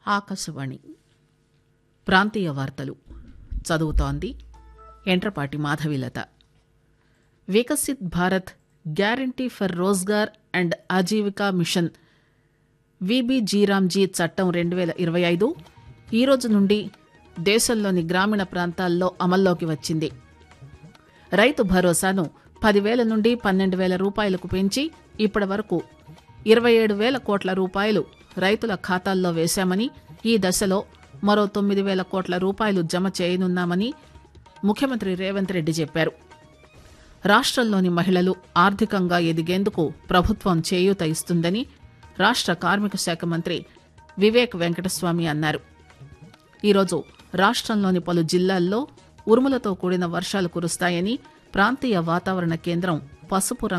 ఆకాశవాణి ప్రాంతీయ వార్తలు చదువుతోంది Entrapati Madhavilatha Viksit Bharat guarantee for Rozgar and Ajeevika mission VB G RAM G చట్టం రెండు వేల ఇరవై ఐదు ఈ రోజు నుండి దేశంలోని గ్రామీణ ప్రాంతాల్లో అమల్లోకి వచ్చింది రైతు భరోసాను పదివేల నుండి పన్నెండు వేల రూపాయలకు పెంచి ఇప్పటి వరకు ఇరవై ఏడు వేల కోట్ల రూపాయలు రైతుల ఖాతాల్లో వేశామని ఈ దశలో మరో తొమ్మిది వేల కోట్ల రూపాయలు జమ చేయనున్నామని ముఖ్యమంత్రి రేవంత్ రెడ్డి చెప్పారు రాష్ట్రంలోని మహిళలు ఆర్థికంగా ఎదిగేందుకు ప్రభుత్వం చేయూత ఇస్తుందని రాష్ట్ర కార్మిక శాఖ మంత్రి వివేక్ వెంకటస్వామి అన్నారు ఈరోజు రాష్ట్రంలోని పలు జిల్లాల్లో ఉరుములతో కూడిన వర్షాలు కురుస్తాయని ప్రాంతీయ వాతావరణ కేంద్రం పసుపు రంగు